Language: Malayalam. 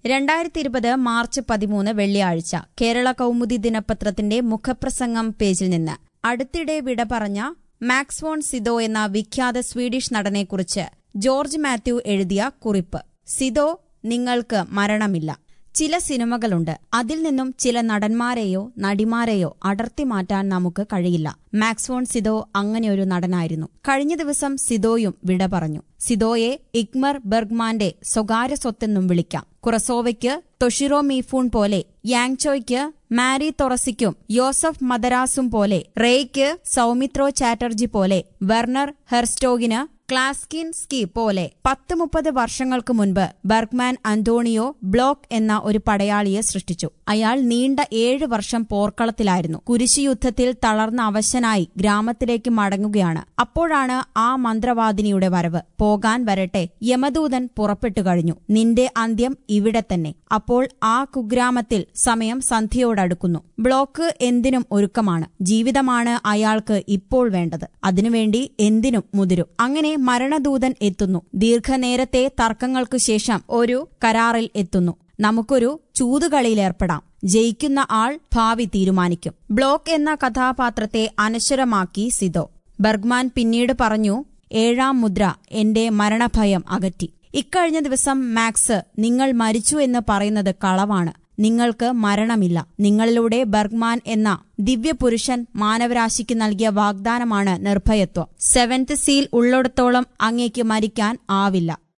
രണ്ടായിരത്തി ഇരുപത് മാർച്ച് പതിമൂന്ന് വെള്ളിയാഴ്ച കേരള കൗമുദി ദിനപത്രത്തിന്റെ മുഖപ്രസംഗം പേജിൽ നിന്ന് അടുത്തിടെ വിട പറഞ്ഞ മാക്സ്വോൺ സിദോ എന്ന വിഖ്യാത സ്വീഡിഷ് നടനെക്കുറിച്ച് ജോർജ് മാത്യു എഴുതിയ കുറിപ്പ് സിദോ നിങ്ങൾക്ക് മരണമില്ല ചില സിനിമകളുണ്ട് അതിൽ നിന്നും ചില നടന്മാരെയോ നടിമാരെയോ അടർത്തി മാറ്റാൻ നമുക്ക് കഴിയില്ല മാക്സ്വോൺ സിദോ അങ്ങനെയൊരു നടനായിരുന്നു കഴിഞ്ഞ ദിവസം സിദോയും വിട പറഞ്ഞു സിദോയെ ഇഗ്മർ ബെർഗ്മാന്റെ സ്വകാര്യ സ്വത്തെന്നും വിളിക്കാം കുറസോവയ്ക്ക് തൊഷിറോ മീഫൂൺ പോലെ യാങ്ചോയ്ക്ക് മാരി തൊറസിക്കും യോസഫ് മദരാസും പോലെ റേയ്ക്ക് സൌമിത്രോ ചാറ്റർജി പോലെ വെർണർ ഹെർസ്റ്റോഗിന് ക്ലാസ്കിൻ സ്കി പോലെ പത്ത് മുപ്പത് വർഷങ്ങൾക്ക് മുൻപ് ബർഗ്മാൻ അന്തോണിയോ ബ്ലോക്ക് എന്ന ഒരു പടയാളിയെ സൃഷ്ടിച്ചു അയാൾ നീണ്ട ഏഴ് വർഷം പോർക്കളത്തിലായിരുന്നു കുരിശുയുദ്ധത്തിൽ തളർന്ന അവശനായി ഗ്രാമത്തിലേക്ക് മടങ്ങുകയാണ് അപ്പോഴാണ് ആ മന്ത്രവാദിനിയുടെ വരവ് പോകാൻ വരട്ടെ യമദൂതൻ പുറപ്പെട്ടു കഴിഞ്ഞു നിന്റെ അന്ത്യം ഇവിടെ തന്നെ അപ്പോൾ ആ കുഗ്രാമത്തിൽ സമയം സന്ധ്യയോടടുക്കുന്നു ബ്ലോക്ക് എന്തിനും ഒരുക്കമാണ് ജീവിതമാണ് അയാൾക്ക് ഇപ്പോൾ വേണ്ടത് അതിനുവേണ്ടി എന്തിനും മുതിരും അങ്ങനെ മരണദൂതൻ എത്തുന്നു ദീർഘനേരത്തെ തർക്കങ്ങൾക്കു ശേഷം ഒരു കരാറിൽ എത്തുന്നു നമുക്കൊരു ചൂതുകളിയിലേർപ്പെടാം ജയിക്കുന്ന ആൾ ഭാവി തീരുമാനിക്കും ബ്ലോക്ക് എന്ന കഥാപാത്രത്തെ അനശ്വരമാക്കി സിദോ ബർഗ്മാൻ പിന്നീട് പറഞ്ഞു ഏഴാം മുദ്ര എന്റെ മരണഭയം അകറ്റി ഇക്കഴിഞ്ഞ ദിവസം മാക്സ് നിങ്ങൾ മരിച്ചു എന്ന് പറയുന്നത് കളവാണ് നിങ്ങൾക്ക് മരണമില്ല നിങ്ങളിലൂടെ ബർഗ്മാൻ എന്ന ദിവ്യപുരുഷൻ മാനവരാശിക്ക് നൽകിയ വാഗ്ദാനമാണ് നിർഭയത്വം സെവൻത് സീൽ ഉള്ളിടത്തോളം അങ്ങേക്ക് മരിക്കാൻ ആവില്ല